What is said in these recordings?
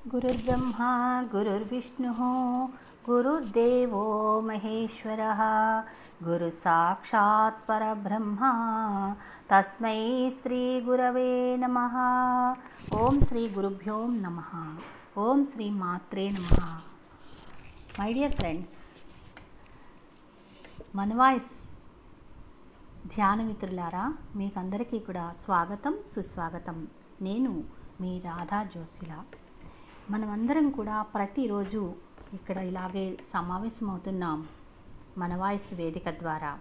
गुरुर्ब्रह्मा गुरुर्विष्णुः गुरुर्देवो महेश्वरः गुरुसाक्षात् परब्रह्मा तस्मै श्रीगुरवे नमः ఓం శ్రీ గురుభ్యో నమ ఓం శ్రీ మాత్రే నమ మై డియర్ ఫ్రెండ్స్ మన వాయిస్ ధ్యాన మిత్రులారా మీకందరికీ కూడా స్వాగతం సుస్వాగతం నేను మీ రాధా జోసిలా మనమందరం కూడా ప్రతిరోజు ఇక్కడ ఇలాగే సమావేశం అవుతున్నాం మన వాయిస్ వేదిక ద్వారా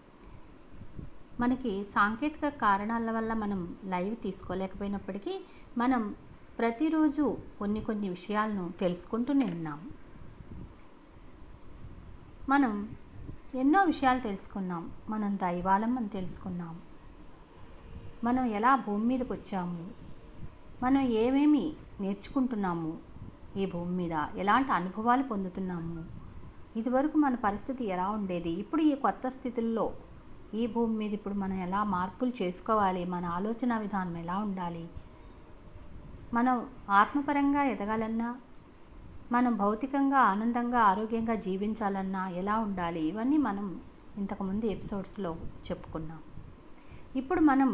మనకి సాంకేతిక కారణాల వల్ల మనం లైవ్ తీసుకోలేకపోయినప్పటికీ మనం ప్రతిరోజు కొన్ని కొన్ని విషయాలను తెలుసుకుంటూనే ఉన్నాం మనం ఎన్నో విషయాలు తెలుసుకున్నాం మనం దైవాలం అని తెలుసుకున్నాం మనం ఎలా భూమి మీదకి వచ్చాము మనం ఏమేమి నేర్చుకుంటున్నాము ఈ భూమి మీద ఎలాంటి అనుభవాలు పొందుతున్నాము ఇదివరకు మన పరిస్థితి ఎలా ఉండేది ఇప్పుడు ఈ కొత్త స్థితుల్లో ఈ భూమి మీద ఇప్పుడు మనం ఎలా మార్పులు చేసుకోవాలి మన ఆలోచన విధానం ఎలా ఉండాలి మనం ఆత్మపరంగా ఎదగాలన్నా మనం భౌతికంగా ఆనందంగా ఆరోగ్యంగా జీవించాలన్నా ఎలా ఉండాలి ఇవన్నీ మనం ఇంతకుముందు ఎపిసోడ్స్లో చెప్పుకున్నాం ఇప్పుడు మనం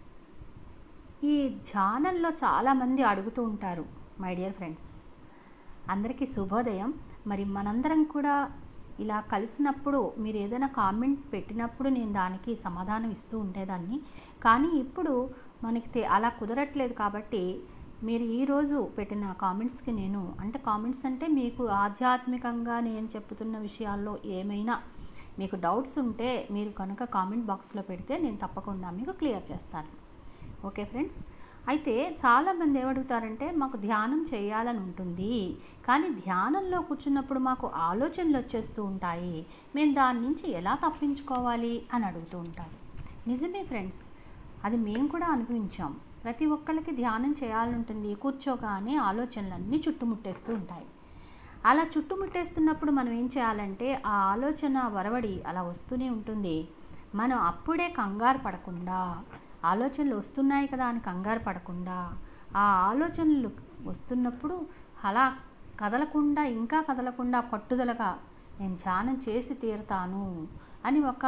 ఈ ఛానల్లో చాలామంది అడుగుతూ ఉంటారు మై డియర్ ఫ్రెండ్స్ అందరికీ శుభోదయం మరి మనందరం కూడా ఇలా కలిసినప్పుడు మీరు ఏదైనా కామెంట్ పెట్టినప్పుడు నేను దానికి సమాధానం ఇస్తూ ఉండేదాన్ని కానీ ఇప్పుడు మనకి తె- అలా కుదరట్లేదు కాబట్టి మీరు ఈరోజు పెట్టిన కామెంట్స్కి నేను అంటే కామెంట్స్ అంటే మీకు ఆధ్యాత్మికంగా నేను చెప్తున్న విషయాల్లో ఏమైనా మీకు డౌట్స్ ఉంటే మీరు కనుక కామెంట్ బాక్స్లో పెడితే నేను తప్పకుండా మీకు క్లియర్ చేస్తాను ఓకే ఫ్రెండ్స్ అయితే చాలామంది ఏమడుగుతారంటే మాకు ధ్యానం చేయాలని ఉంటుంది కానీ ధ్యానంలో కూర్చున్నప్పుడు మాకు ఆలోచనలు వచ్చేస్తూ ఉంటాయి మేము దాని నుంచి ఎలా తప్పించుకోవాలి అని అడుగుతూ ఉంటారు నిజమే ఫ్రెండ్స్ అది మేము కూడా అనుభవించాం ప్రతి ఒక్కళ్ళకి ధ్యానం చేయాలంటుంది కూర్చోగానే ఆలోచనలన్నీ చుట్టుముట్టేస్తూ ఉంటాయి అలా చుట్టుముట్టేస్తున్నప్పుడు మనం ఏం చేయాలంటే ఆ ఆలోచన వరవడి అలా వస్తూనే ఉంటుంది మనం అప్పుడే కంగారు పడకుండా ఆలోచనలు వస్తున్నాయి కదా అని కంగారు పడకుండా ఆ ఆలోచనలు వస్తున్నప్పుడు అలా కదలకుండా ఇంకా కదలకుండా పట్టుదలగా నేను ధ్యానం చేసి తీరుతాను అని ఒక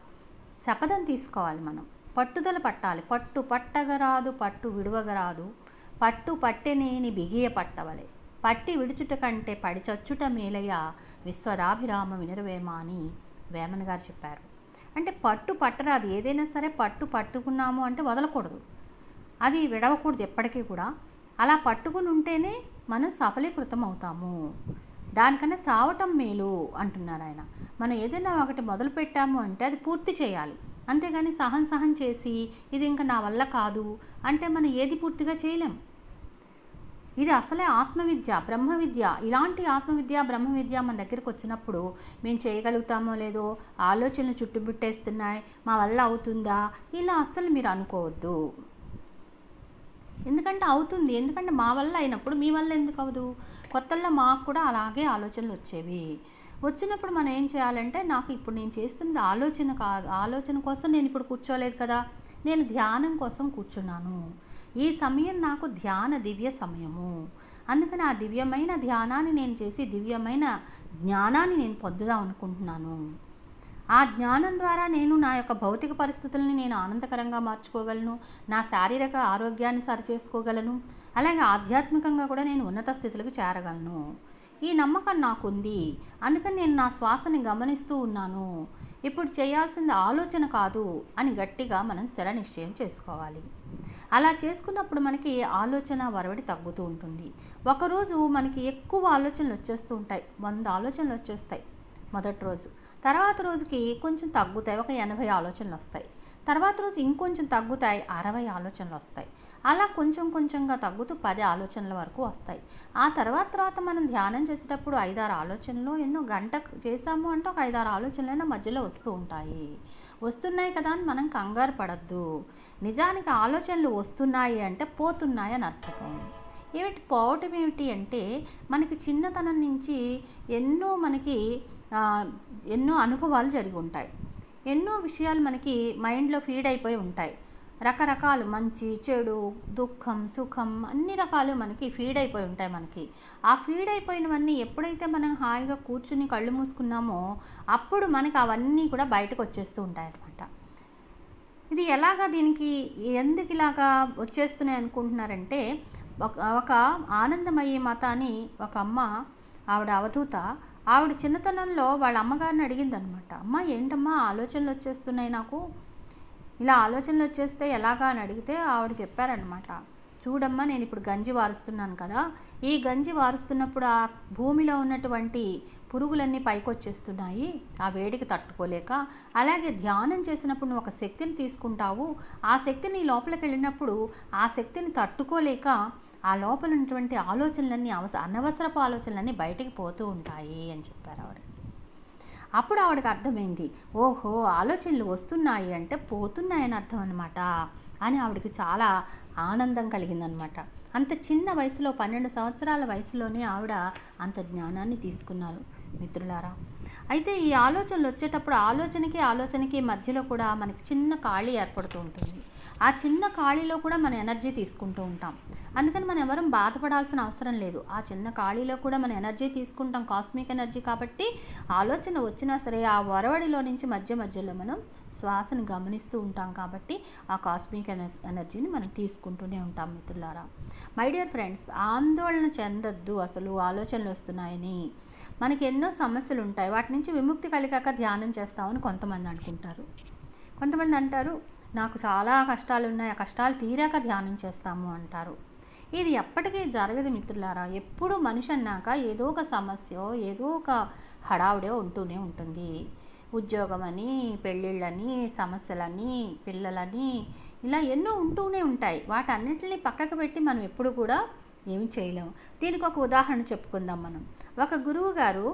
శపథం తీసుకోవాలి మనం పట్టుదల పట్టాలి పట్టు పట్టగరాదు పట్టు విడువగరాదు పట్టు పట్టెనేని బిగియ పట్టవలే పట్టి విడుచుట కంటే పడి చచ్చుట మేలయ్య విశ్వరాభిరామ వినరవేమ అని వేమన గారు చెప్పారు అంటే పట్టు పట్టరాదు ఏదైనా సరే పట్టు పట్టుకున్నాము అంటే వదలకూడదు అది విడవకూడదు ఎప్పటికీ కూడా అలా పట్టుకుని ఉంటేనే మనం సఫలీకృతం అవుతాము దానికన్నా చావటం మేలు అంటున్నారు ఆయన మనం ఏదైనా ఒకటి మొదలు పెట్టాము అంటే అది పూర్తి చేయాలి అంతేగాని సహం సహం చేసి ఇది ఇంకా నా వల్ల కాదు అంటే మనం ఏది పూర్తిగా చేయలేం ఇది అసలే ఆత్మవిద్య బ్రహ్మ విద్య ఇలాంటి ఆత్మవిద్య బ్రహ్మ విద్య మన దగ్గరికి వచ్చినప్పుడు మేము చేయగలుగుతామో లేదో ఆలోచనలు చుట్టుముట్టేస్తున్నాయి మా వల్ల అవుతుందా ఇలా అస్సలు మీరు అనుకోవద్దు ఎందుకంటే అవుతుంది ఎందుకంటే మా వల్ల అయినప్పుడు మీ వల్ల ఎందుకు అవ్వదు కొత్తల్లో మాకు కూడా అలాగే ఆలోచనలు వచ్చేవి వచ్చినప్పుడు మనం ఏం చేయాలంటే నాకు ఇప్పుడు నేను చేస్తున్నది ఆలోచన కాదు ఆలోచన కోసం నేను ఇప్పుడు కూర్చోలేదు కదా నేను ధ్యానం కోసం కూర్చున్నాను ఈ సమయం నాకు ధ్యాన దివ్య సమయము అందుకని ఆ దివ్యమైన ధ్యానాన్ని నేను చేసి దివ్యమైన జ్ఞానాన్ని నేను పొందుదాం అనుకుంటున్నాను ఆ జ్ఞానం ద్వారా నేను నా యొక్క భౌతిక పరిస్థితుల్ని నేను ఆనందకరంగా మార్చుకోగలను నా శారీరక ఆరోగ్యాన్ని సరిచేసుకోగలను అలాగే ఆధ్యాత్మికంగా కూడా నేను ఉన్నత స్థితులకు చేరగలను ఈ నమ్మకం నాకుంది అందుకని నేను నా శ్వాసని గమనిస్తూ ఉన్నాను ఇప్పుడు చేయాల్సింది ఆలోచన కాదు అని గట్టిగా మనం స్థిర నిశ్చయం చేసుకోవాలి అలా చేసుకున్నప్పుడు మనకి ఆలోచన వరవడి తగ్గుతూ ఉంటుంది ఒకరోజు మనకి ఎక్కువ ఆలోచనలు వచ్చేస్తూ ఉంటాయి వంద ఆలోచనలు వచ్చేస్తాయి మొదటి రోజు తర్వాత రోజుకి కొంచెం తగ్గుతాయి ఒక ఎనభై ఆలోచనలు వస్తాయి తర్వాత రోజు ఇంకొంచెం తగ్గుతాయి అరవై ఆలోచనలు వస్తాయి అలా కొంచెం కొంచెంగా తగ్గుతూ పది ఆలోచనల వరకు వస్తాయి ఆ తర్వాత తర్వాత మనం ధ్యానం చేసేటప్పుడు ఐదారు ఆలోచనలు ఎన్నో గంట చేసాము అంటే ఒక ఐదారు ఆలోచనలైనా మధ్యలో వస్తూ ఉంటాయి వస్తున్నాయి కదా అని మనం కంగారు పడద్దు నిజానికి ఆలోచనలు వస్తున్నాయి అంటే పోతున్నాయి అని అర్థం ఏమిటి పోవటం ఏమిటి అంటే మనకి చిన్నతనం నుంచి ఎన్నో మనకి ఆ, ఎన్నో అనుభవాలు జరిగి ఉంటాయి ఎన్నో విషయాలు మనకి మైండ్లో ఫీడ్ అయిపోయి ఉంటాయి రకరకాలు మంచి చెడు దుఃఖం సుఖం అన్ని రకాలు మనకి ఫీడ్ అయిపోయి ఉంటాయి మనకి ఆ ఫీడ్ అయిపోయినవన్నీ ఎప్పుడైతే మనం హాయిగా కూర్చుని కళ్ళు మూసుకున్నామో అప్పుడు మనకి అవన్నీ కూడా బయటకు వచ్చేస్తూ ఉంటాయి అన్నమాట ఇది ఎలాగా దీనికి ఎందుకు ఇలాగా వచ్చేస్తున్నాయి అనుకుంటున్నారంటే ఒక ఒక ఆనందమయ్యే మాత అని ఒక అమ్మ ఆవిడ అవధూత ఆవిడ చిన్నతనంలో వాళ్ళ అమ్మగారిని అడిగిందనమాట అమ్మ ఏంటమ్మా ఆలోచనలు వచ్చేస్తున్నాయి నాకు ఇలా ఆలోచనలు వచ్చేస్తే ఎలాగా అని అడిగితే ఆవిడ చెప్పారనమాట చూడమ్మా నేను ఇప్పుడు గంజి వారుస్తున్నాను కదా ఈ గంజి వారుస్తున్నప్పుడు ఆ భూమిలో ఉన్నటువంటి పురుగులన్నీ పైకి వచ్చేస్తున్నాయి ఆ వేడికి తట్టుకోలేక అలాగే ధ్యానం చేసినప్పుడు నువ్వు ఒక శక్తిని తీసుకుంటావు ఆ శక్తి నీ లోపలికి వెళ్ళినప్పుడు ఆ శక్తిని తట్టుకోలేక ఆ లోపల ఉన్నటువంటి ఆలోచనలన్నీ అవస అనవసరపు ఆలోచనలన్నీ బయటికి పోతూ ఉంటాయి అని చెప్పారు ఆవిడ అప్పుడు ఆవిడకి అర్థమైంది ఓహో ఆలోచనలు వస్తున్నాయి అంటే పోతున్నాయని అర్థం అనమాట అని ఆవిడకి చాలా ఆనందం కలిగిందనమాట అంత చిన్న వయసులో పన్నెండు సంవత్సరాల వయసులోనే ఆవిడ అంత జ్ఞానాన్ని తీసుకున్నారు మిత్రులారా అయితే ఈ ఆలోచనలు వచ్చేటప్పుడు ఆలోచనకి ఆలోచనకి మధ్యలో కూడా మనకి చిన్న ఖాళీ ఏర్పడుతూ ఉంటుంది ఆ చిన్న ఖాళీలో కూడా మన ఎనర్జీ తీసుకుంటూ ఉంటాం అందుకని మనం ఎవరం బాధపడాల్సిన అవసరం లేదు ఆ చిన్న ఖాళీలో కూడా మన ఎనర్జీ తీసుకుంటాం కాస్మిక్ ఎనర్జీ కాబట్టి ఆలోచన వచ్చినా సరే ఆ వరవడిలో నుంచి మధ్య మధ్యలో మనం శ్వాసను గమనిస్తూ ఉంటాం కాబట్టి ఆ కాస్మిక్ ఎనర్జీని మనం తీసుకుంటూనే ఉంటాం మిత్రులారా మై డియర్ ఫ్రెండ్స్ ఆందోళన చెందొద్దు అసలు ఆలోచనలు వస్తున్నాయని మనకి ఎన్నో సమస్యలు ఉంటాయి వాటి నుంచి విముక్తి కలిగాక ధ్యానం చేస్తామని కొంతమంది అనుకుంటారు కొంతమంది అంటారు నాకు చాలా కష్టాలు ఉన్నాయి ఆ కష్టాలు తీరాక ధ్యానం చేస్తాము అంటారు ఇది ఎప్పటికీ జరగదు మిత్రులారా ఎప్పుడు మనిషి అన్నాక ఏదో ఒక సమస్య ఏదో ఒక హడావుడే ఉంటూనే ఉంటుంది ఉద్యోగం అని పెళ్ళిళ్ళని సమస్యలని పిల్లలని ఇలా ఎన్నో ఉంటూనే ఉంటాయి వాటన్నిటిని పక్కకు పెట్టి మనం ఎప్పుడు కూడా ఏమి చేయలేము దీనికి ఒక ఉదాహరణ చెప్పుకుందాం మనం ఒక గురువు గారు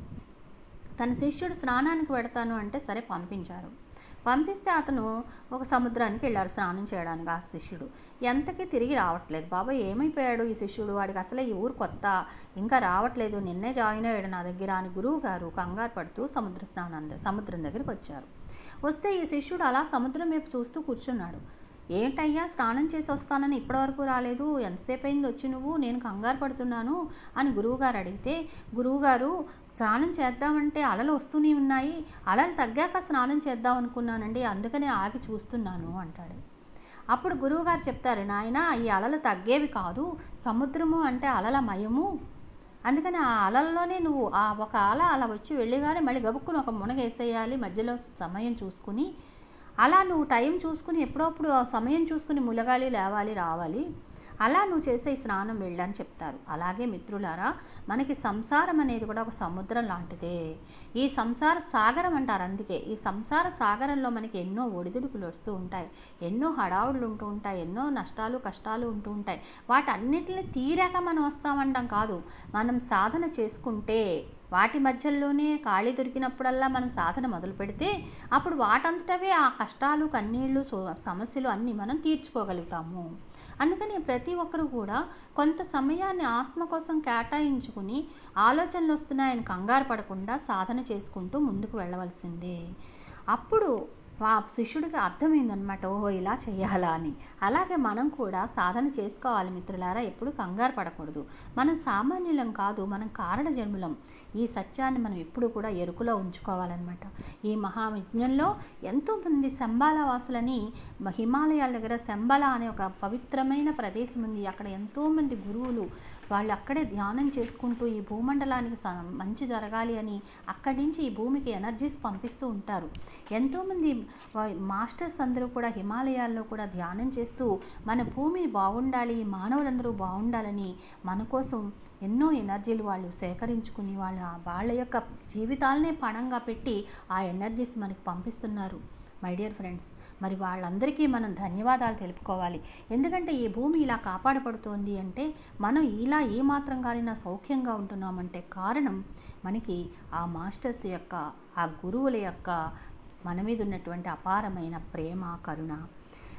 తన శిష్యుడు స్నానానికి పెడతాను అంటే సరే పంపించారు పంపిస్తే అతను ఒక సముద్రానికి వెళ్ళారు స్నానం చేయడానికి ఆ శిష్యుడు ఎంతకీ తిరిగి రావట్లేదు బాబాయ్ ఏమైపోయాడు ఈ శిష్యుడు వాడికి అసలే ఈ ఊరు కొత్త ఇంకా రావట్లేదు నిన్నే జాయిన్ అయ్యాడు నా దగ్గర అని గురువు గారు కంగారు పడుతూ సముద్ర స్నానం సముద్రం దగ్గరికి వచ్చారు వస్తే ఈ శిష్యుడు అలా సముద్రం వైపు చూస్తూ కూర్చున్నాడు ఏంటయ్యా స్నానం చేసి వస్తానని ఇప్పటివరకు రాలేదు ఎంతసేపు అయింది వచ్చి నువ్వు నేను కంగారు పడుతున్నాను అని గురువుగారు అడిగితే గురువుగారు స్నానం చేద్దామంటే అలలు వస్తూనే ఉన్నాయి అలలు తగ్గాక స్నానం చేద్దాం అనుకున్నానండి అందుకనే ఆగి చూస్తున్నాను అంటాడు అప్పుడు గురువుగారు చెప్తారు నాయన ఈ అలలు తగ్గేవి కాదు సముద్రము అంటే అలల మయము అందుకని ఆ అలల్లోనే నువ్వు ఆ ఒక అల అలా వచ్చి వెళ్ళిగానే మళ్ళీ గబుక్కుని ఒక మునగేసేయాలి మధ్యలో సమయం చూసుకుని అలా నువ్వు టైం చూసుకుని ఎప్పుడప్పుడు ఆ సమయం చూసుకుని ములగాలి లేవాలి రావాలి అలా నువ్వు చేసే ఈ స్నానం వెళ్ళని చెప్తారు అలాగే మిత్రులారా మనకి సంసారం అనేది కూడా ఒక సముద్రం లాంటిదే ఈ సంసార సాగరం అంటారు అందుకే ఈ సంసార సాగరంలో మనకి ఎన్నో ఒడిదుడుకులు వస్తూ ఉంటాయి ఎన్నో హడావుడులు ఉంటూ ఉంటాయి ఎన్నో నష్టాలు కష్టాలు ఉంటూ ఉంటాయి వాటన్నిటిని తీరాక మనం వస్తామంటాం కాదు మనం సాధన చేసుకుంటే వాటి మధ్యలోనే ఖాళీ దొరికినప్పుడల్లా మనం సాధన మొదలు పెడితే అప్పుడు వాటంతటవే ఆ కష్టాలు కన్నీళ్ళు సమస్యలు అన్నీ మనం తీర్చుకోగలుగుతాము అందుకని ప్రతి ఒక్కరు కూడా కొంత సమయాన్ని ఆత్మ కోసం కేటాయించుకుని ఆలోచనలు వస్తున్నాయని కంగారు పడకుండా సాధన చేసుకుంటూ ముందుకు వెళ్ళవలసిందే అప్పుడు ఆ శిష్యుడికి అర్థమైందనమాట ఓహో ఇలా చేయాలా అని అలాగే మనం కూడా సాధన చేసుకోవాలి మిత్రులారా ఎప్పుడు కంగారు పడకూడదు మనం సామాన్యులం కాదు మనం కారణ జన్ములం ఈ సత్యాన్ని మనం ఎప్పుడు కూడా ఎరుకులో ఉంచుకోవాలన్నమాట ఈ మహాయజ్ఞంలో ఎంతోమంది శంబాల వాసులని హిమాలయాల దగ్గర శంబల అనే ఒక పవిత్రమైన ప్రదేశం ఉంది అక్కడ ఎంతోమంది గురువులు వాళ్ళు అక్కడే ధ్యానం చేసుకుంటూ ఈ భూమండలానికి మంచి జరగాలి అని అక్కడి నుంచి ఈ భూమికి ఎనర్జీస్ పంపిస్తూ ఉంటారు ఎంతోమంది మాస్టర్స్ అందరూ కూడా హిమాలయాల్లో కూడా ధ్యానం చేస్తూ మన భూమి బాగుండాలి మానవులందరూ బాగుండాలని మన కోసం ఎన్నో ఎనర్జీలు వాళ్ళు సేకరించుకుని వాళ్ళ వాళ్ళ యొక్క జీవితాలనే పణంగా పెట్టి ఆ ఎనర్జీస్ మనకి పంపిస్తున్నారు మై డియర్ ఫ్రెండ్స్ మరి వాళ్ళందరికీ మనం ధన్యవాదాలు తెలుపుకోవాలి ఎందుకంటే ఈ భూమి ఇలా కాపాడబడుతోంది అంటే మనం ఇలా ఏ మాత్రం కానినా సౌఖ్యంగా ఉంటున్నామంటే కారణం మనకి ఆ మాస్టర్స్ యొక్క ఆ గురువుల యొక్క మన మీద ఉన్నటువంటి అపారమైన ప్రేమ కరుణ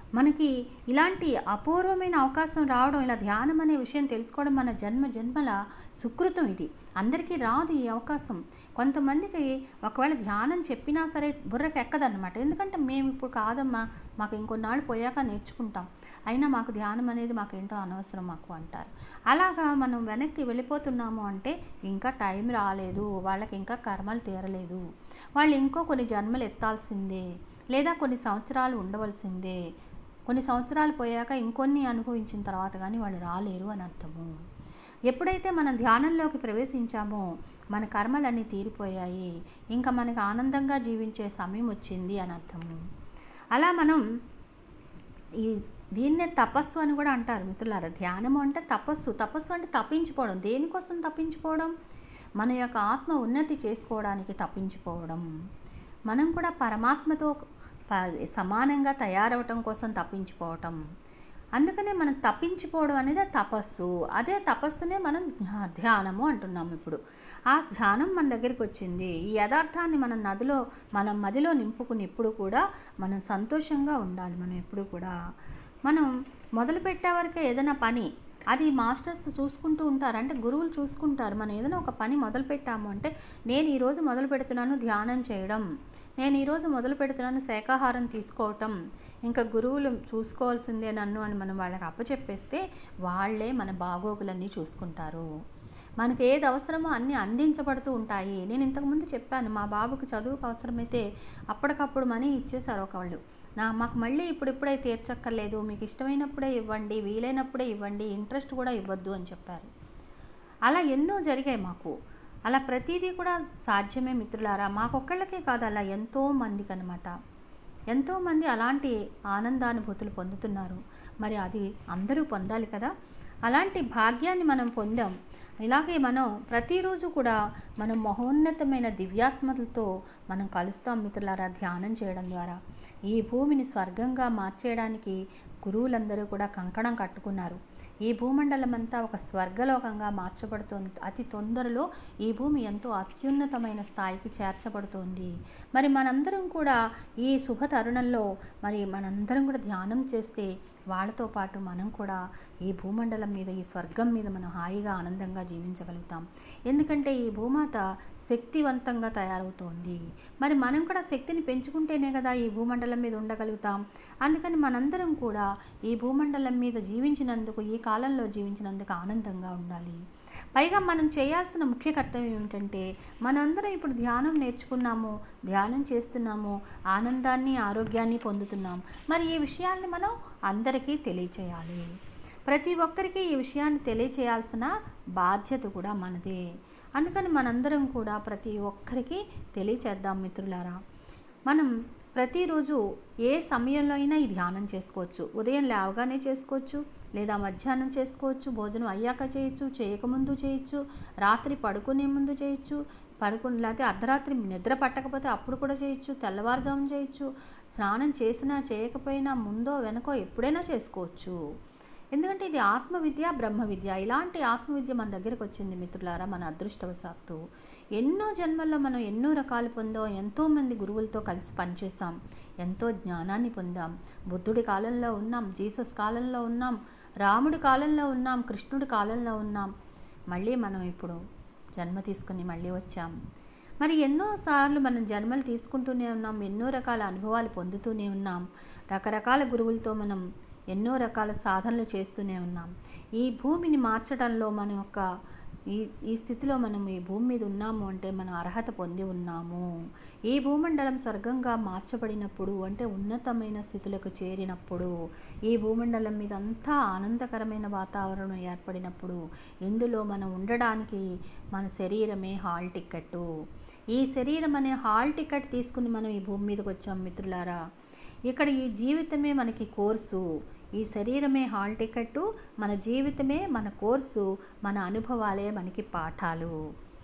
మనకి ఇలాంటి అపూర్వమైన అవకాశం రావడం ఇలా ధ్యానం అనే విషయం తెలుసుకోవడం మన జన్మ జన్మల సుకృతం ఇది అందరికీ రాదు ఈ అవకాశం కొంతమందికి ఒకవేళ ధ్యానం చెప్పినా సరే బుర్రకు ఎక్కదన్నమాట ఎందుకంటే మేము ఇప్పుడు కాదమ్మా మాకు ఇంకొన్నాళ్ళు పోయాక నేర్చుకుంటాం అయినా మాకు ధ్యానం అనేది మాకేంటో అనవసరం మాకు అంటారు అలాగా మనం వెనక్కి వెళ్ళిపోతున్నాము అంటే ఇంకా టైం రాలేదు వాళ్ళకి ఇంకా కర్మలు తీరలేదు వాళ్ళు ఇంకో కొన్ని జన్మలు ఎత్తాల్సిందే లేదా కొన్ని సంవత్సరాలు ఉండవలసిందే కొన్ని సంవత్సరాలు పోయాక ఇంకొన్ని అనుభవించిన తర్వాత కానీ వాళ్ళు రాలేరు అని అర్థము ఎప్పుడైతే మనం ధ్యానంలోకి ప్రవేశించామో మన కర్మలన్నీ తీరిపోయాయి ఇంకా మనకు ఆనందంగా జీవించే సమయం వచ్చింది అని అర్థము అలా మనం ఈ దీన్నే తపస్సు అని కూడా అంటారు మిత్రులారా ధ్యానము అంటే తపస్సు తపస్సు అంటే తప్పించుకోవడం దేనికోసం తప్పించుకోవడం మన యొక్క ఆత్మ ఉన్నతి చేసుకోవడానికి తప్పించుకోవడం మనం కూడా పరమాత్మతో ప- సమానంగా తయారవటం కోసం తప్పించుకోవటం అందుకనే మనం తప్పించిపోవడం అనేది తపస్సు అదే తపస్సునే మనం ధ్యా- ధ్యానము అంటున్నాము ఇప్పుడు ఆ ధ్యానం మన దగ్గరికి వచ్చింది ఈ యథార్థాన్ని మనం నదిలో మనం మదిలో నింపుకుని ఎప్పుడు కూడా మనం సంతోషంగా ఉండాలి మనం ఎప్పుడు కూడా మనం మొదలు పెట్టే వరకే ఏదైనా పని అది మాస్టర్స్ చూసుకుంటూ ఉంటారు అంటే గురువులు చూసుకుంటారు మనం ఏదైనా ఒక పని మొదలు పెట్టాము అంటే నేను ఈరోజు మొదలు పెడుతున్నాను ధ్యానం చేయడం నేను ఈరోజు మొదలు పెడుతున్నాను శాకాహారం తీసుకోవటం ఇంకా గురువులు చూసుకోవాల్సిందే నన్ను అని మనం వాళ్ళకి అప్పచెప్పేస్తే వాళ్ళే మన బాగోగులన్నీ చూసుకుంటారు మనకి ఏది అవసరమో అన్నీ అందించబడుతూ ఉంటాయి నేను ఇంతకుముందు చెప్పాను మా బాబుకి చదువుకు అవసరమైతే అప్పటికప్పుడు మనీ ఇచ్చేశారు ఒకళ్ళు నా మాకు మళ్ళీ ఇప్పుడిప్పుడే తీర్చక్కర్లేదు మీకు ఇష్టమైనప్పుడే ఇవ్వండి వీలైనప్పుడే ఇవ్వండి ఇంట్రెస్ట్ కూడా ఇవ్వద్దు అని చెప్పారు అలా ఎన్నో జరిగాయి మాకు అలా ప్రతిదీ కూడా సాధ్యమే మిత్రులారా మాకొక్కళ్ళకే కాదు అలా ఎంతో మందికి అనమాట ఎంతోమంది అలాంటి ఆనందానుభూతులు పొందుతున్నారు మరి అది అందరూ పొందాలి కదా అలాంటి భాగ్యాన్ని మనం పొందాం ఇలాగే మనం ప్రతిరోజు కూడా మనం మహోన్నతమైన దివ్యాత్మలతో మనం కలుస్తాం మిత్రులారా ధ్యానం చేయడం ద్వారా ఈ భూమిని స్వర్గంగా మార్చేయడానికి గురువులందరూ కూడా కంకణం కట్టుకున్నారు ఈ భూమండలం అంతా ఒక స్వర్గలోకంగా మార్చబడుతోంది అతి తొందరలో ఈ భూమి ఎంతో అత్యున్నతమైన స్థాయికి చేర్చబడుతోంది మరి మనందరం కూడా ఈ శుభ తరుణంలో మరి మనందరం కూడా ధ్యానం చేస్తే వాళ్ళతో పాటు మనం కూడా ఈ భూమండలం మీద ఈ స్వర్గం మీద మనం హాయిగా ఆనందంగా జీవించగలుగుతాం ఎందుకంటే ఈ భూమాత శక్తివంతంగా తయారవుతోంది మరి మనం కూడా శక్తిని పెంచుకుంటేనే కదా ఈ భూమండలం మీద ఉండగలుగుతాం అందుకని మనందరం కూడా ఈ భూమండలం మీద జీవించినందుకు ఈ కాలంలో జీవించినందుకు ఆనందంగా ఉండాలి పైగా మనం చేయాల్సిన ముఖ్య కర్తవ్యం ఏమిటంటే మనందరం ఇప్పుడు ధ్యానం నేర్చుకున్నాము ధ్యానం చేస్తున్నాము ఆనందాన్ని ఆరోగ్యాన్ని పొందుతున్నాం మరి ఈ విషయాల్ని మనం అందరికీ తెలియచేయాలి ప్రతి ఒక్కరికి ఈ విషయాన్ని తెలియచేయాల్సిన బాధ్యత కూడా మనదే అందుకని మనందరం కూడా ప్రతి ఒక్కరికి తెలియచేద్దాం మిత్రులారా మనం ప్రతిరోజు ఏ సమయంలో అయినా ఈ ధ్యానం చేసుకోవచ్చు ఉదయం లేవగానే చేసుకోవచ్చు లేదా మధ్యాహ్నం చేసుకోవచ్చు భోజనం అయ్యాక చేయొచ్చు చేయకముందు చేయొచ్చు రాత్రి పడుకునే ముందు చేయొచ్చు పడుకుని లేకపోతే అర్ధరాత్రి నిద్ర పట్టకపోతే అప్పుడు కూడా చేయొచ్చు తెల్లవారుజామున చేయొచ్చు స్నానం చేసినా చేయకపోయినా ముందో వెనకో ఎప్పుడైనా చేసుకోవచ్చు ఎందుకంటే ఇది ఆత్మవిద్య బ్రహ్మ విద్య ఇలాంటి ఆత్మవిద్య మన దగ్గరకు వచ్చింది మిత్రులారా మన అదృష్టవశాత్తు ఎన్నో జన్మల్లో మనం ఎన్నో రకాలు పొందాం ఎంతోమంది గురువులతో కలిసి పనిచేసాం ఎంతో జ్ఞానాన్ని పొందాం బుద్ధుడి కాలంలో ఉన్నాం జీసస్ కాలంలో ఉన్నాం రాముడి కాలంలో ఉన్నాం కృష్ణుడి కాలంలో ఉన్నాం మళ్ళీ మనం ఇప్పుడు జన్మ తీసుకుని మళ్ళీ వచ్చాం మరి ఎన్నోసార్లు మనం జన్మలు తీసుకుంటూనే ఉన్నాం ఎన్నో రకాల అనుభవాలు పొందుతూనే ఉన్నాం రకరకాల గురువులతో మనం ఎన్నో రకాల సాధనలు చేస్తూనే ఉన్నాం ఈ భూమిని మార్చడంలో మన యొక్క ఈ ఈ స్థితిలో మనం ఈ భూమి మీద ఉన్నాము అంటే మనం అర్హత పొంది ఉన్నాము ఈ భూమండలం స్వర్గంగా మార్చబడినప్పుడు అంటే ఉన్నతమైన స్థితులకు చేరినప్పుడు ఈ భూమండలం మీద అంతా ఆనందకరమైన వాతావరణం ఏర్పడినప్పుడు ఇందులో మనం ఉండడానికి మన శరీరమే హాల్ టికెట్ ఈ శరీరం అనే హాల్ టికెట్ తీసుకుని మనం ఈ భూమి మీదకి వచ్చాం మిత్రులారా ఇక్కడ ఈ జీవితమే మనకి కోర్సు ఈ శరీరమే హాల్ టికెట్ మన జీవితమే మన కోర్సు మన అనుభవాలే మనకి పాఠాలు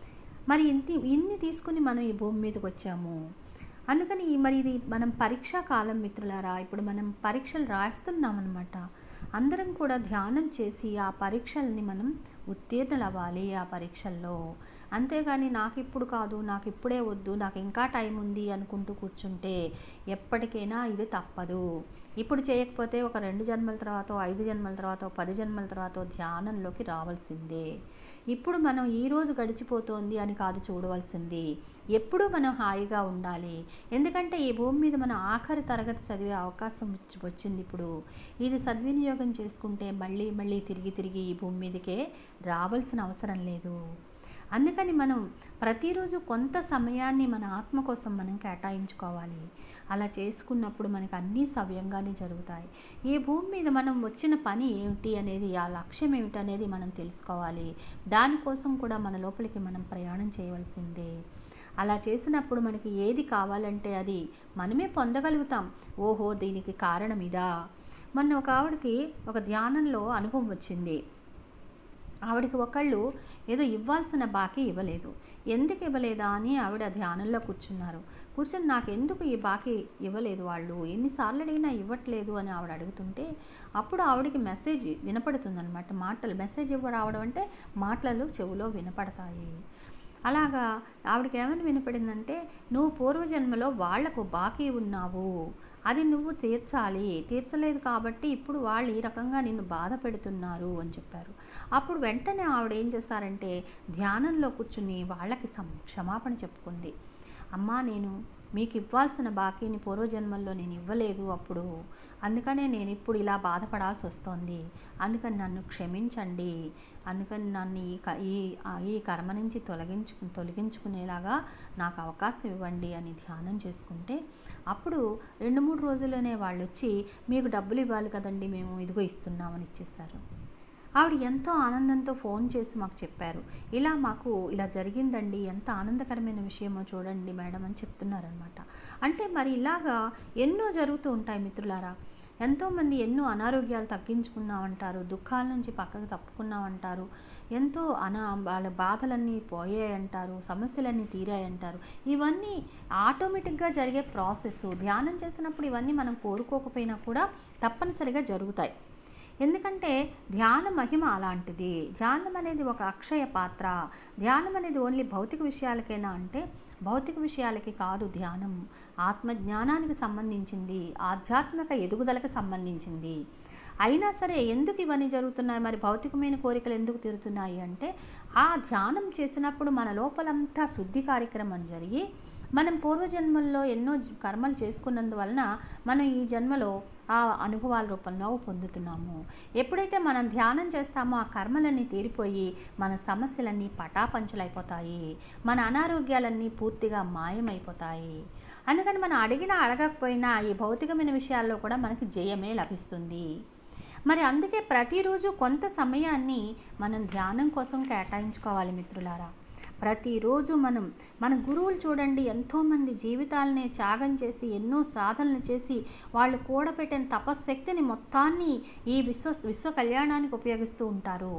మరి ఇంటి ఇన్ని తీసుకుని మనం ఈ భూమి మీదకి వచ్చాము అందుకని ఈ- మరి ఇది మనం పరీక్షా కాలం మిత్రులారా ఇప్పుడు మనం పరీక్షలు రాస్తున్నాం అనమాట అందరం కూడా ధ్యానం చేసి ఆ పరీక్షల్ని మనం ఉత్తీర్ణులు అవ్వాలి ఆ పరీక్షల్లో అంతేగాని నాకు ఇప్పుడు కాదు నాకు ఇప్పుడే వద్దు నాకు ఇంకా టైం ఉంది అనుకుంటూ కూర్చుంటే ఎప్పటికైనా ఇది తప్పదు ఇప్పుడు చేయకపోతే ఒక రెండు జన్మల తర్వాత ఐదు జన్మల తర్వాత పది జన్మల తర్వాత ధ్యానంలోకి రావాల్సిందే ఇప్పుడు మనం ఈ రోజు గడిచిపోతోంది అని కాదు చూడవలసింది ఎప్పుడు మనం హాయిగా ఉండాలి ఎందుకంటే ఈ భూమి మీద మనం ఆఖరి తరగతి చదివే అవకాశం వచ్చి- వచ్చింది ఇప్పుడు ఇది సద్వినియోగం చేసుకుంటే మళ్ళీ మళ్ళీ తిరిగి తిరిగి ఈ భూమి మీదకే రావాల్సిన అవసరం లేదు అందుకని మనం ప్రతిరోజు కొంత సమయాన్ని మన ఆత్మ కోసం మనం కేటాయించుకోవాలి అలా చేసుకున్నప్పుడు మనకి అన్నీ సవ్యంగానే జరుగుతాయి ఈ భూమి మీద మనం వచ్చిన పని ఏమిటి అనేది ఆ లక్ష్యం ఏమిటి అనేది మనం తెలుసుకోవాలి దానికోసం కూడా మన లోపలికి మనం ప్రయాణం చేయవలసిందే అలా చేసినప్పుడు మనకి ఏది కావాలంటే అది మనమే పొందగలుగుతాం ఓహో దీనికి కారణం ఇదా మొన్న ఒక ఆవిడకి ఒక ధ్యానంలో అనుభవం వచ్చింది ఆవిడకి ఒకళ్ళు ఏదో ఇవ్వాల్సిన బాకీ ఇవ్వలేదు ఎందుకు ఇవ్వలేదా అని ఆవిడ ధ్యానంలో కూర్చున్నారు కూర్చొని నాకు ఎందుకు ఈ బాకీ ఇవ్వలేదు వాళ్ళు ఎన్నిసార్లు అడిగినా ఇవ్వట్లేదు అని ఆవిడ అడుగుతుంటే అప్పుడు ఆవిడకి మెసేజ్ వినపడుతుందన్నమాట మాటలు మెసేజ్ ఇవ్వ రావడం అంటే మాటలు చెవులో వినపడతాయి అలాగా ఆవిడకి ఏమని వినపడిందంటే నువ్వు పూర్వజన్మలో వాళ్లకు బాకీ ఉన్నావు అది నువ్వు తీర్చాలి తీర్చలేదు కాబట్టి ఇప్పుడు వాళ్ళు ఈ రకంగా నిన్ను బాధ పెడుతున్నారు అని చెప్పారు అప్పుడు వెంటనే ఆవిడ ఏం చేశారంటే ధ్యానంలో కూర్చుని వాళ్ళకి సం- క్షమాపణ చెప్పుకుంది అమ్మా నేను మీకు ఇవ్వాల్సిన బాకీని పూర్వజన్మల్లో నేను ఇవ్వలేదు అప్పుడు అందుకనే నేను ఇప్పుడు ఇలా బాధపడాల్సి వస్తోంది అందుకని నన్ను క్షమించండి అందుకని నన్ను ఈ క- ఈ ఆ, ఈ కర్మ నుంచి తొలగించు తొలగించుకునేలాగా నాకు అవకాశం ఇవ్వండి అని ధ్యానం చేసుకుంటే అప్పుడు రెండు మూడు రోజుల్లోనే వాళ్ళు వచ్చి మీకు డబ్బులు ఇవ్వాలి కదండి మేము ఇదిగో ఇస్తున్నామని ఇచ్చేసారు ఆవిడ ఎంతో ఆనందంతో ఫోన్ చేసి మాకు చెప్పారు ఇలా మాకు ఇలా జరిగిందండి ఎంత ఆనందకరమైన విషయమో చూడండి మేడం అని చెప్తున్నారనమాట అంటే మరి ఇలాగా ఎన్నో జరుగుతూ ఉంటాయి మిత్రులారా ఎంతోమంది ఎన్నో అనారోగ్యాలు తగ్గించుకున్నామంటారు దుఃఖాల నుంచి పక్కకు తప్పుకున్నామంటారు ఎంతో అనా వాళ్ళ బాధలన్నీ పోయాయంటారు సమస్యలన్నీ తీరాయంటారు ఇవన్నీ ఆటోమేటిక్గా జరిగే ప్రాసెస్ ధ్యానం చేసినప్పుడు ఇవన్నీ మనం కోరుకోకపోయినా కూడా తప్పనిసరిగా జరుగుతాయి ఎందుకంటే ధ్యాన మహిమ అలాంటిది ధ్యానం అనేది ఒక అక్షయ పాత్ర ధ్యానం అనేది ఓన్లీ భౌతిక విషయాలకేనా అంటే భౌతిక విషయాలకి కాదు ధ్యానం ఆత్మ జ్ఞానానికి సంబంధించింది ఆధ్యాత్మిక ఎదుగుదలకు సంబంధించింది అయినా సరే ఎందుకు ఇవన్నీ జరుగుతున్నాయి మరి భౌతికమైన కోరికలు ఎందుకు తీరుతున్నాయి అంటే ఆ ధ్యానం చేసినప్పుడు మన లోపలంతా శుద్ధి కార్యక్రమం జరిగి మనం పూర్వజన్మల్లో ఎన్నో జ- కర్మలు చేసుకున్నందువలన మనం ఈ జన్మలో ఆ అనుభవాల రూపంలో పొందుతున్నాము ఎప్పుడైతే మనం ధ్యానం చేస్తామో ఆ కర్మలన్నీ తీరిపోయి మన సమస్యలన్నీ పటాపంచలైపోతాయి మన అనారోగ్యాలన్నీ పూర్తిగా మాయమైపోతాయి అందుకని మనం అడిగినా అడగకపోయినా ఈ భౌతికమైన విషయాల్లో కూడా మనకి జయమే లభిస్తుంది మరి అందుకే ప్రతిరోజు కొంత సమయాన్ని మనం ధ్యానం కోసం కేటాయించుకోవాలి మిత్రులారా ప్రతిరోజు మనం మన గురువులు చూడండి ఎంతోమంది జీవితాలనే త్యాగం చేసి ఎన్నో సాధనలు చేసి వాళ్ళు కూడబెట్టిన తపశ్శక్తిని మొత్తాన్ని ఈ విశ్వ విశ్వ కళ్యాణానికి ఉపయోగిస్తూ ఉంటారు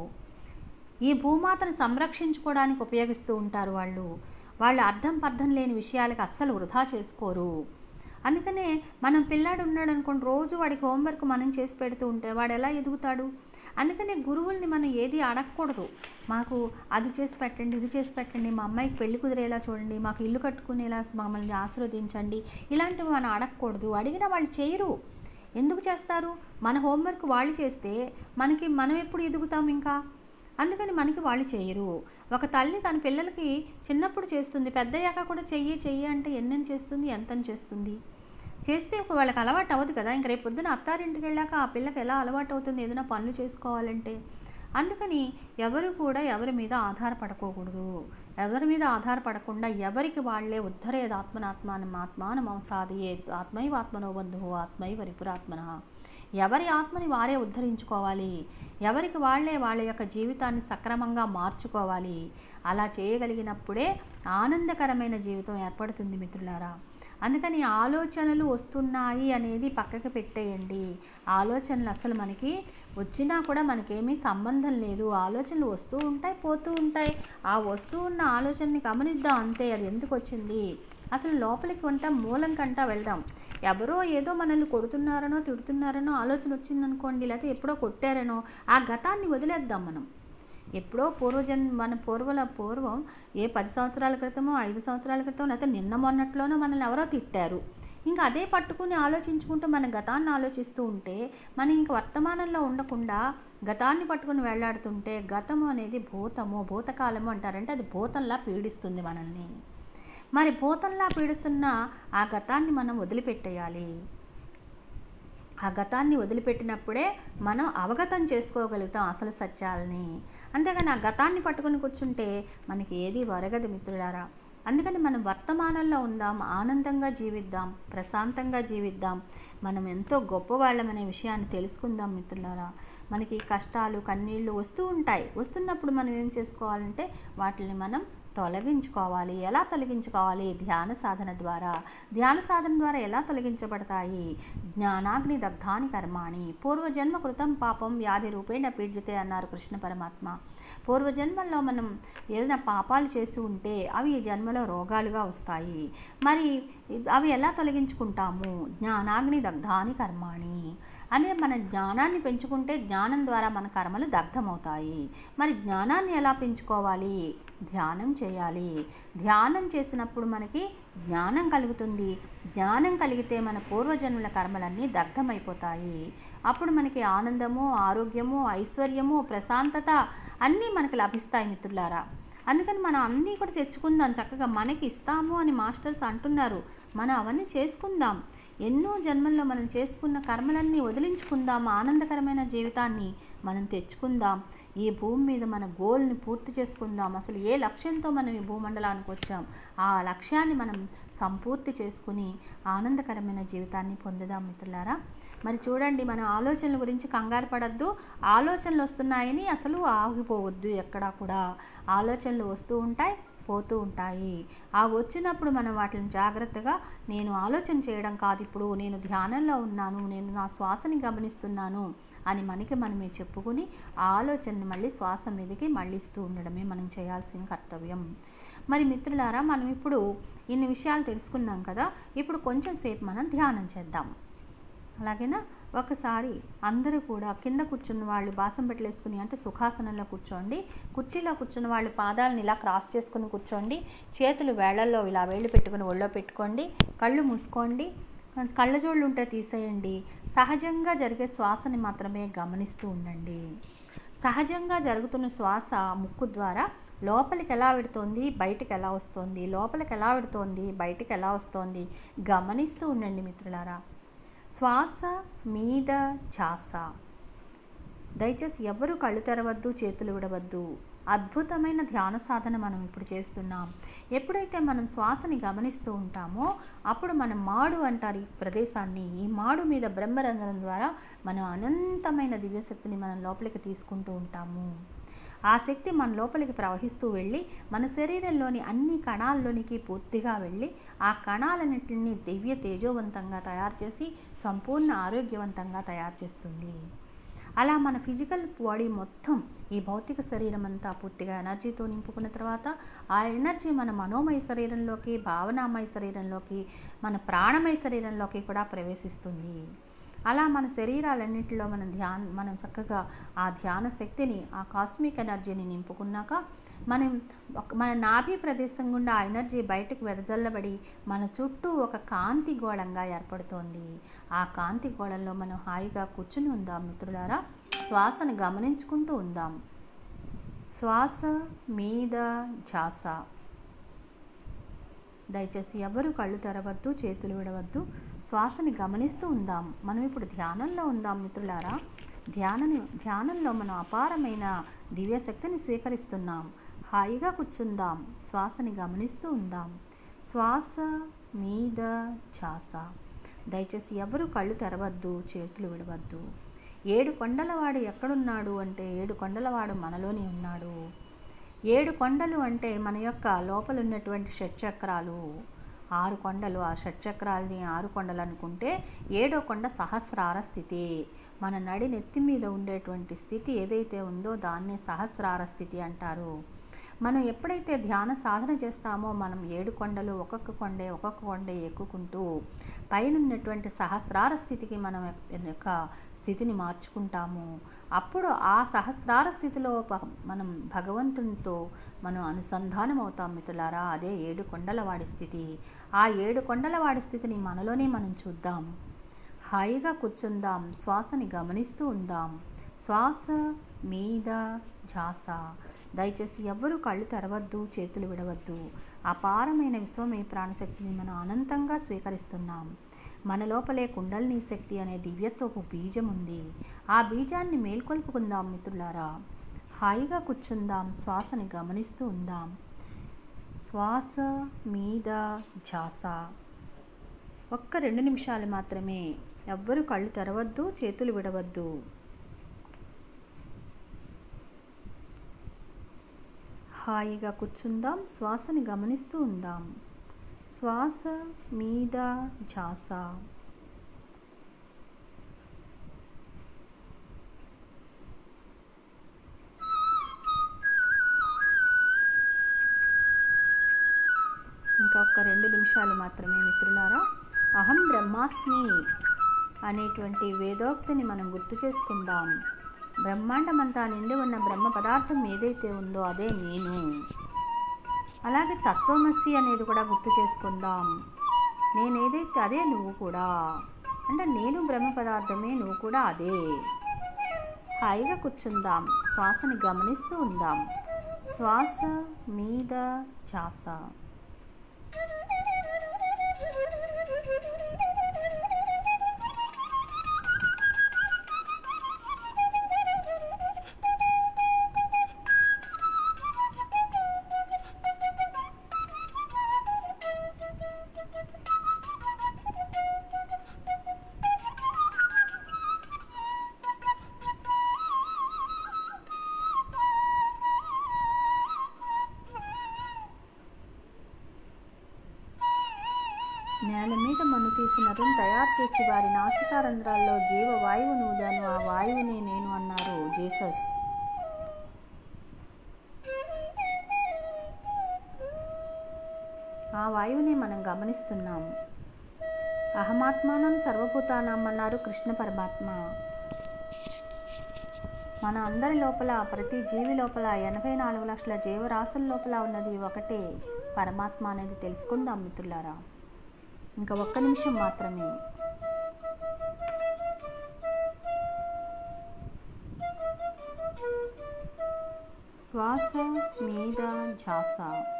ఈ భూమాతను సంరక్షించుకోవడానికి ఉపయోగిస్తూ ఉంటారు వాళ్ళు వాళ్ళు అర్థం పర్థం లేని విషయాలకు అస్సలు వృధా చేసుకోరు అందుకనే మనం పిల్లాడు ఉన్నాడు అనుకోండి రోజు వాడికి హోంవర్క్ మనం చేసి పెడుతూ ఉంటే వాడు ఎలా ఎదుగుతాడు అందుకనే గురువుల్ని మనం ఏది అడగకూడదు మాకు అది చేసి పెట్టండి ఇది చేసి పెట్టండి మా అమ్మాయికి పెళ్లి కుదిరేలా చూడండి మాకు ఇల్లు కట్టుకునేలా మమ్మల్ని ఆశీర్వదించండి ఇలాంటివి మనం అడగకూడదు అడిగినా వాళ్ళు చేయరు ఎందుకు చేస్తారు మన హోంవర్క్ వాళ్ళు చేస్తే మనకి మనం ఎప్పుడు ఎదుగుతాం ఇంకా అందుకని మనకి వాళ్ళు చేయరు ఒక తల్లి తన పిల్లలకి చిన్నప్పుడు చేస్తుంది పెద్దయ్యాక కూడా చెయ్యి చెయ్యి అంటే ఎన్నెన్ని చేస్తుంది ఎంతని చేస్తుంది చేస్తే ఒక వాళ్ళకి అలవాటు అవ్వదు కదా ఇంక రేపు పొద్దున అత్తారింటికి వెళ్ళాక ఆ పిల్లకి ఎలా అలవాటు అవుతుంది ఏదైనా పనులు చేసుకోవాలంటే అందుకని ఎవరు కూడా ఎవరి మీద ఆధారపడకూడదు ఎవరి మీద ఆధారపడకుండా ఎవరికి వాళ్ళే ఉద్ధరేది ఆత్మనాత్మానం ఆత్మానం సాధియే ఆత్మైవ ఆత్మనో బంధువు ఆత్మైవ రిపురాత్మన ఎవరి ఆత్మని వారే ఉద్ధరించుకోవాలి ఎవరికి వాళ్ళే వాళ్ళ యొక్క జీవితాన్ని సక్రమంగా మార్చుకోవాలి అలా చేయగలిగినప్పుడే ఆనందకరమైన జీవితం ఏర్పడుతుంది మిత్రులారా అందుకని ఆలోచనలు వస్తున్నాయి అనేది పక్కకి పెట్టేయండి ఆలోచనలు అసలు మనకి వచ్చినా కూడా మనకేమీ సంబంధం లేదు ఆలోచనలు వస్తూ ఉంటాయి పోతూ ఉంటాయి ఆ వస్తూ ఉన్న ఆలోచనని గమనిద్దాం అంతే అది ఎందుకు వచ్చింది అసలు లోపలికి వంట మూలం కంట వెళ్దాం ఎవరో ఏదో మనల్ని కొడుతున్నారనో తిడుతున్నారనో ఆలోచన వచ్చిందనుకోండి లేకపోతే ఎప్పుడో కొట్టారనో ఆ గతాన్ని వదిలేద్దాం మనం ఎప్పుడో పూర్వజన్ మన పూర్వల పూర్వం ఏ పది సంవత్సరాల క్రితమో ఐదు సంవత్సరాల క్రితం లేకపోతే నిన్న మొన్నట్లోనో మనల్ని ఎవరో తిట్టారు ఇంకా అదే పట్టుకుని ఆలోచించుకుంటూ మన గతాన్ని ఆలోచిస్తూ ఉంటే మనం ఇంక వర్తమానంలో ఉండకుండా గతాన్ని పట్టుకుని వెళ్లాడుతుంటే గతము అనేది భూతము భూతకాలము అంటారంటే అది భూతంలా పీడిస్తుంది మనల్ని మరి భూతంలా పీడిస్తున్న ఆ గతాన్ని మనం వదిలిపెట్టేయాలి ఆ గతాన్ని వదిలిపెట్టినప్పుడే మనం అవగతం చేసుకోగలుగుతాం అసలు సత్యాలని అంతేగాని ఆ గతాన్ని పట్టుకుని కూర్చుంటే మనకి ఏది వరగదు మిత్రులారా అందుకని మనం వర్తమానంలో ఉందాం ఆనందంగా జీవిద్దాం ప్రశాంతంగా జీవిద్దాం మనం ఎంతో గొప్పవాళ్ళమనే విషయాన్ని తెలుసుకుందాం మిత్రులారా మనకి కష్టాలు కన్నీళ్ళు వస్తూ ఉంటాయి వస్తున్నప్పుడు మనం ఏం చేసుకోవాలంటే వాటిని మనం తొలగించుకోవాలి ఎలా తొలగించుకోవాలి ధ్యాన సాధన ద్వారా ధ్యాన సాధన ద్వారా ఎలా తొలగించబడతాయి జ్ఞానాగ్ని దగ్ధాని కర్మాణి పూర్వజన్మ కృతం పాపం వ్యాధి రూపేణ పీడ్యతే అన్నారు కృష్ణ పరమాత్మ పూర్వజన్మల్లో మనం ఏదైనా పాపాలు చేసి ఉంటే అవి ఈ జన్మలో రోగాలుగా వస్తాయి మరి అవి ఎలా తొలగించుకుంటాము జ్ఞానాగ్ని దగ్ధాని కర్మాణి అనే మన జ్ఞానాన్ని పెంచుకుంటే జ్ఞానం ద్వారా మన కర్మలు దగ్ధమవుతాయి మరి జ్ఞానాన్ని ఎలా పెంచుకోవాలి ధ్యానం చేయాలి ధ్యానం చేసినప్పుడు మనకి జ్ఞానం కలుగుతుంది జ్ఞానం కలిగితే మన పూర్వజన్మల కర్మలన్నీ దగ్ధమైపోతాయి అప్పుడు మనకి ఆనందము ఆరోగ్యము ఐశ్వర్యము ప్రశాంతత అన్నీ మనకి లభిస్తాయి మిత్రులారా అందుకని మనం అన్నీ కూడా తెచ్చుకుందాం చక్కగా మనకి ఇస్తాము అని మాస్టర్స్ అంటున్నారు మనం అవన్నీ చేసుకుందాం ఎన్నో జన్మల్లో మనం చేసుకున్న కర్మలన్నీ వదిలించుకుందాం ఆనందకరమైన జీవితాన్ని మనం తెచ్చుకుందాం ఈ భూమి మీద మన గోల్ని పూర్తి చేసుకుందాం అసలు ఏ లక్ష్యంతో మనం ఈ భూమండలానికి వచ్చాం ఆ లక్ష్యాన్ని మనం సంపూర్తి చేసుకుని ఆనందకరమైన జీవితాన్ని పొందుదాం మిత్రులారా మరి చూడండి మన ఆలోచనల గురించి కంగారు పడద్దు ఆలోచనలు వస్తున్నాయని అసలు ఆగిపోవద్దు ఎక్కడా కూడా ఆలోచనలు వస్తూ ఉంటాయి పోతూ ఉంటాయి ఆ వచ్చినప్పుడు మనం వాటిని జాగ్రత్తగా నేను ఆలోచన చేయడం కాదు ఇప్పుడు నేను ధ్యానంలో ఉన్నాను నేను నా శ్వాసని గమనిస్తున్నాను అని మనకి మనమే చెప్పుకుని ఆ ఆలోచనని మళ్ళీ శ్వాస మీదకి మళ్ళిస్తూ ఉండడమే మనం చేయాల్సిన కర్తవ్యం మరి మిత్రులారా మనం ఇప్పుడు ఇన్ని విషయాలు తెలుసుకున్నాం కదా ఇప్పుడు కొంచెం సేపు మనం ధ్యానం చేద్దాం అలాగేనా ఒకసారి అందరూ కూడా కింద కూర్చున్న వాళ్ళు బాసం పెట్టలేసుకుని అంటే సుఖాసనంలో కూర్చోండి కుర్చీలో కూర్చున్న వాళ్ళు పాదాలను ఇలా క్రాస్ చేసుకుని కూర్చోండి చేతులు వేళ్లల్లో ఇలా వేళ్ళు పెట్టుకుని ఒళ్ళో పెట్టుకోండి కళ్ళు మూసుకోండి కళ్ళజోళ్ళు ఉంటే తీసేయండి సహజంగా జరిగే శ్వాసని మాత్రమే గమనిస్తూ ఉండండి సహజంగా జరుగుతున్న శ్వాస ముక్కు ద్వారా లోపలికి ఎలా పెడుతోంది బయటికి ఎలా వస్తుంది లోపలికి ఎలా పెడుతోంది బయటికి ఎలా వస్తోంది గమనిస్తూ ఉండండి మిత్రులారా శ్వాస మీద ఛాస దయచేసి ఎవరు కళ్ళు తెరవద్దు చేతులు విడవద్దు అద్భుతమైన ధ్యాన సాధన మనం ఇప్పుడు చేస్తున్నాం ఎప్పుడైతే మనం శ్వాసని గమనిస్తూ ఉంటామో అప్పుడు మనం మాడు అంటారు ఈ ప్రదేశాన్ని ఈ మాడు మీద బ్రహ్మరంధ్రం ద్వారా మనం అనంతమైన దివ్యశక్తిని మనం లోపలికి తీసుకుంటూ ఉంటాము ఆ శక్తి మన లోపలికి ప్రవహిస్తూ వెళ్ళి మన శరీరంలోని అన్ని కణాల్లోనికి పూర్తిగా వెళ్ళి ఆ కణాలన్నింటినీ దివ్య తేజోవంతంగా తయారు చేసి సంపూర్ణ ఆరోగ్యవంతంగా తయారు చేస్తుంది అలా మన ఫిజికల్ బాడీ మొత్తం ఈ భౌతిక శరీరం అంతా పూర్తిగా ఎనర్జీతో నింపుకున్న తర్వాత ఆ ఎనర్జీ మన మనోమయ శరీరంలోకి భావనామయ శరీరంలోకి మన ప్రాణమయ శరీరంలోకి కూడా ప్రవేశిస్తుంది అలా మన శరీరాలన్నింటిలో మనం ధ్యాన మనం చక్కగా ఆ ధ్యాన శక్తిని ఆ కాస్మిక్ ఎనర్జీని నింపుకున్నాక మనం మన నాభి ప్రదేశం గుండా ఆ ఎనర్జీ బయటకు వెదజల్లబడి మన చుట్టూ ఒక కాంతి గోళంగా ఏర్పడుతోంది ఆ కాంతి గోళంలో మనం హాయిగా కూర్చుని ఉందాం మిత్రులారా శ్వాసను గమనించుకుంటూ ఉందాం శ్వాస మీద ఝాస దయచేసి ఎవరు కళ్ళు తెరవద్దు చేతులు విడవద్దు శ్వాసని గమనిస్తూ ఉందాం మనం ఇప్పుడు ధ్యానంలో ఉందాం మిత్రులారా ధ్యానని ధ్యానంలో మనం అపారమైన దివ్యశక్తిని స్వీకరిస్తున్నాం హాయిగా కూర్చుందాం శ్వాసని గమనిస్తూ ఉందాం శ్వాస మీద ఛాస దయచేసి ఎవరు కళ్ళు తెరవద్దు చేతులు విడవద్దు ఏడు కొండలవాడు ఎక్కడున్నాడు అంటే ఏడు కొండలవాడు మనలోనే ఉన్నాడు ఏడు కొండలు అంటే మన యొక్క లోపల ఉన్నటువంటి షట్చక్రాలు ఆరు కొండలు ఆ షట్చక్రాలని ఆరు కొండలు అనుకుంటే ఏడో కొండ సహస్రార స్థితి మన నడి నెత్తి మీద ఉండేటువంటి స్థితి ఏదైతే ఉందో దాన్నే సహస్రార స్థితి అంటారు మనం ఎప్పుడైతే ధ్యాన సాధన చేస్తామో మనం ఏడు కొండలు ఒక్కొక్క కొండే ఒక్కొక్క కొండే ఎక్కుకుంటూ పైన ఉన్నటువంటి సహస్రార స్థితికి మనం యొక్క స్థితిని మార్చుకుంటామో అప్పుడు ఆ సహస్రార స్థితిలో ప- మనం భగవంతునితో మనం అనుసంధానం అవుతాం మిత్రులారా అదే ఏడు కొండలవాడి స్థితి ఆ ఏడు కొండలవాడి స్థితిని మనలోనే మనం చూద్దాం హాయిగా కూర్చుందాం శ్వాసని గమనిస్తూ ఉందాం శ్వాస మీద ఝాస దయచేసి ఎవ్వరూ కళ్ళు తెరవద్దు చేతులు విడవద్దు అపారమైన విశ్వమే ప్రాణశక్తిని మనం అనంతంగా స్వీకరిస్తున్నాం మన లోపలే కుండలిని శక్తి అనే దివ్యత్వపు బీజం ఉంది ఆ బీజాన్ని మేల్కొల్పుకుందాం మిత్రులారా హాయిగా కూర్చుందాం శ్వాసని గమనిస్తూ ఉందాం శ్వాస మీద ఝాస ఒక్క రెండు నిమిషాలు మాత్రమే ఎవ్వరూ కళ్ళు తెరవద్దు చేతులు విడవద్దు హాయిగా కూర్చుందాం శ్వాసని గమనిస్తూ ఉందాం శ్వాస మీద ఝాస ఇంకా ఒక రెండు నిమిషాలు మాత్రమే మిత్రులారా అహం బ్రహ్మాస్మి అనేటువంటి వేదోక్తిని మనం గుర్తు చేసుకుందాం బ్రహ్మాండమంతా నిండి ఉన్న బ్రహ్మ పదార్థం ఏదైతే ఉందో అదే నేను అలాగే తత్వమసి అనేది కూడా గుర్తు చేసుకుందాం నేను ఏదైతే అదే నువ్వు కూడా అంటే నేను బ్రహ్మ పదార్థమే నువ్వు కూడా అదే హాయిగా కూర్చుందాం శ్వాసని గమనిస్తూ ఉందాం శ్వాస మీద ఛాస నేల మీద మన్ను తీసి నరుని తయారు చేసి వారి నాసికారంధ్రాల్లో జీవ వాయువు నూదాను ఆ వాయువునే నేను అన్నారు జీసస్ ఆ వాయువుని మనం గమనిస్తున్నాం అహమాత్మానం సర్వభూతానం అన్నారు కృష్ణ పరమాత్మ మన అందరి లోపల ప్రతి జీవి లోపల ఎనభై నాలుగు లక్షల జీవరాశుల లోపల ఉన్నది ఒకటే పరమాత్మ అనేది తెలుసుకుందాం మిత్రులారా ఇంకా ఒక్క నిమిషం మాత్రమే శ్వాస మీద ఝాస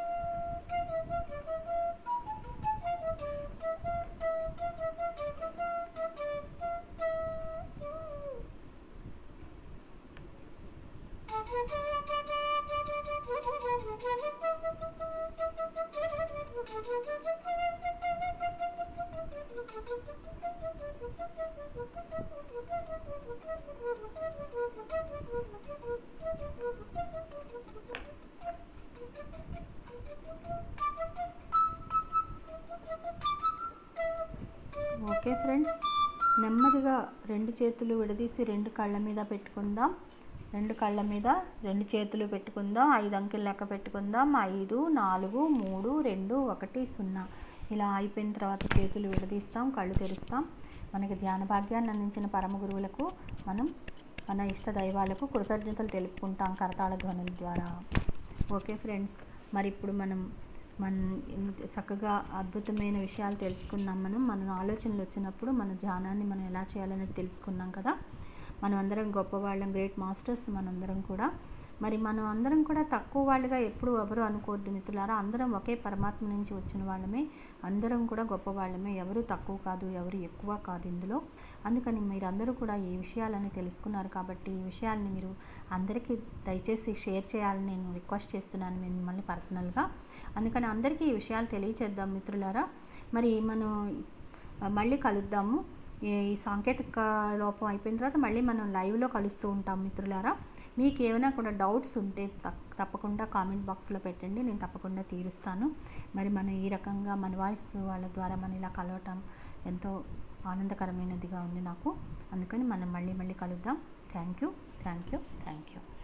ఓకే ఫ్రెండ్స్ నెమ్మదిగా రెండు చేతులు విడదీసి రెండు కళ్ళ మీద పెట్టుకుందాం రెండు కళ్ళ మీద రెండు చేతులు పెట్టుకుందాం ఐదు అంకెలు లెక్క పెట్టుకుందాం ఐదు నాలుగు మూడు రెండు ఒకటి సున్నా ఇలా అయిపోయిన తర్వాత చేతులు విడదీస్తాం కళ్ళు తెరుస్తాం మనకి ధ్యాన భాగ్యాన్ని అందించిన పరమ గురువులకు మనం మన ఇష్ట దైవాలకు కృతజ్ఞతలు తెలుపుకుంటాం కరతాళ ధ్వనుల ద్వారా ఓకే ఫ్రెండ్స్ మరి ఇప్పుడు మనం మన ఇంత చక్కగా అద్భుతమైన విషయాలు తెలుసుకున్నాం మనం మన ఆలోచనలు వచ్చినప్పుడు మన ధ్యానాన్ని మనం ఎలా చేయాలనేది తెలుసుకున్నాం కదా మనం అందరం గొప్పవాళ్ళం గ్రేట్ మాస్టర్స్ మనందరం కూడా మరి మనం అందరం కూడా తక్కువ వాళ్ళుగా ఎప్పుడు ఎవరు అనుకోవద్దు మిత్రులారా అందరం ఒకే పరమాత్మ నుంచి వచ్చిన వాళ్ళమే అందరం కూడా గొప్ప వాళ్ళమే ఎవరు తక్కువ కాదు ఎవరు ఎక్కువ కాదు ఇందులో అందుకని మీరందరూ కూడా ఈ విషయాలని తెలుసుకున్నారు కాబట్టి ఈ విషయాల్ని మీరు అందరికీ దయచేసి షేర్ చేయాలని నేను రిక్వెస్ట్ చేస్తున్నాను మిమ్మల్ని పర్సనల్గా అందుకని అందరికీ ఈ విషయాలు తెలియచేద్దాం మిత్రులారా మరి మనం మళ్ళీ కలుద్దాము ఈ ఈ సాంకేతిక లోపం అయిపోయిన తర్వాత మళ్ళీ మనం లైవ్లో కలుస్తూ ఉంటాం మిత్రులారా మీకు ఏమైనా కూడా డౌట్స్ ఉంటే తప్- తప్పకుండా కామెంట్ బాక్స్లో పెట్టండి నేను తప్పకుండా తీరుస్తాను మరి మనం ఈ రకంగా మన వాయిస్ వాళ్ళ ద్వారా మనం ఇలా కలవటం ఎంతో ఆనందకరమైనదిగా ఉంది నాకు అందుకని మనం మళ్ళీ మళ్ళీ కలుద్దాం thank you thank you thank you